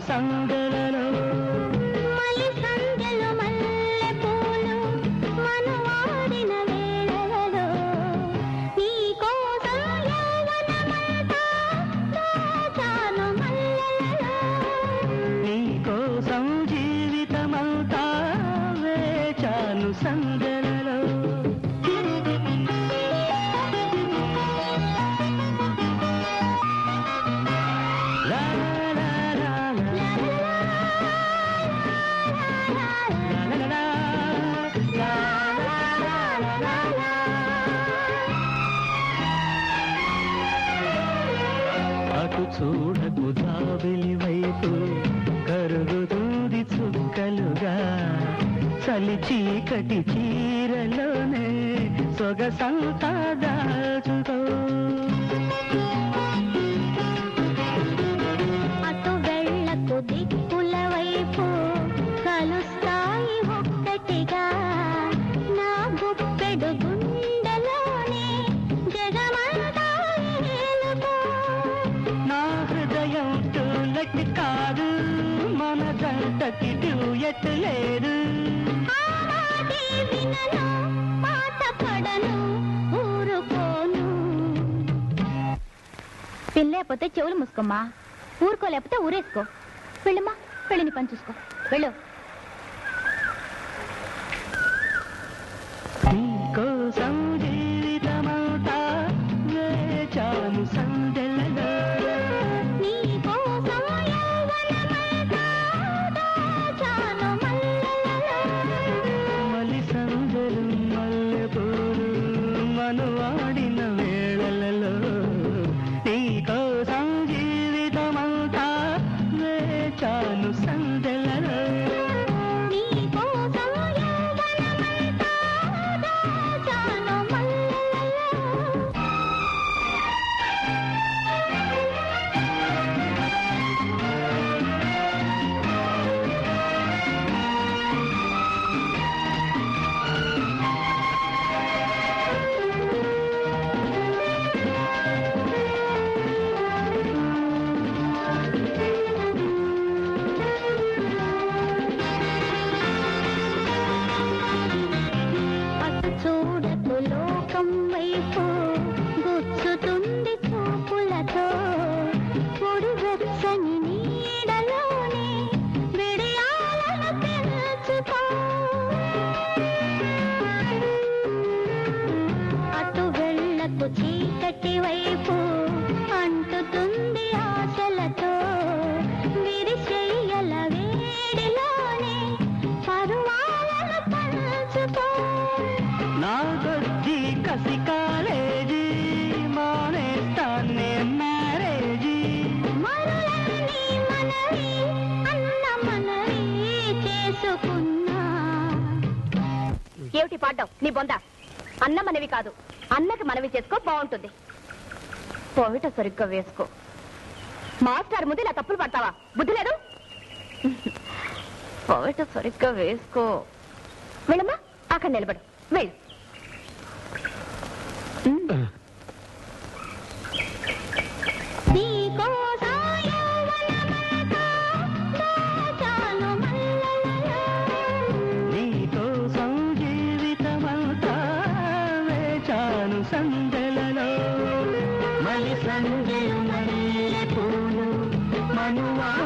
సందలలో మలి సంధ్యలు మల్లె పూలు మనువాడిన వేళలలో నీ కోసం యౌవనమంతా దాచాను మల్లెలలో నీ కోసం జీవితమంతా వేచాను సందలలో లా లా లా లా లా లా లా లా లా లా లా అటు చూడకు జాబిలి వైపు కరుగుతుంది చుక్కలుగా చలి చీకటి చీరలోనే సొగసంతా దాచుకో అటు వెళ్ళకు దిక్కుల వైపు కలుస్తాయి ఒక్కటిగా నా గుప్పెడు గుండెలోనే జగమంతా ఏలుకో నా హృదయం టూలెట్ కాదు మన జంటకి డ్యూయట్ లేదు ఆ మాటే వినను మాట పడను ఊరుకోను పిల్లేకపోతే చెవులు మూసుకోమ్మా ఊరుకోలేకపోతే ఊరేసుకో వెళ్ళమ్మా వెళ్ళి నీ పని చూసుకో వెళ్ళు నీకోసం జీవితమంతా వేచాను సందెలలో నీ కోసం యౌవనమంతా దాచాను మల్లెలలో మలి సందెలు మల్లె పూలు మనువాడిన వేళలలో నీకోసం జీవితమంతా వేచాను సందెలలో నీ కోసం యౌవనమంతా దాచాను మల్లెలలో అటు చూడకు లోకం వైపు గుచ్చుతుంది చూపులతో పొడి వెచ్చని నీడలోనే విడియాలను పెంచుకో అటు వెళ్ళకు చీకటి వైపు అంటుతుంది ఆశలతో విరిశయ్యల వేడిలోనే పరువాలను పంచుకో నా కొద్ది కసి కాలేజీ మానేస్తానే మ్యారేజీ మరులని మనవి అన్న మనవి చేసుకున్నా ఏమిటి పాడ్డావు నీ బొంద అన్న మనవి కాదు అన్నకి మనవి చేసుకో బాగుంటుంది పోవిట సరిగ్గా వేసుకో మాస్టర్ ముందు ఇలా తప్పులు పడతావా బుద్ధి లేదు పోవిట సరిగ్గా వేసుకో వెళ్ళమ్మా అక్కడ నిలబడు వెళ్ళు నీ కోసం యౌవనమంతా దాచాను మల్లెలలో నీకోసం జీవితమంతా వేచాను సందెలలో మలి సందెలు మల్లె పూలు మనువా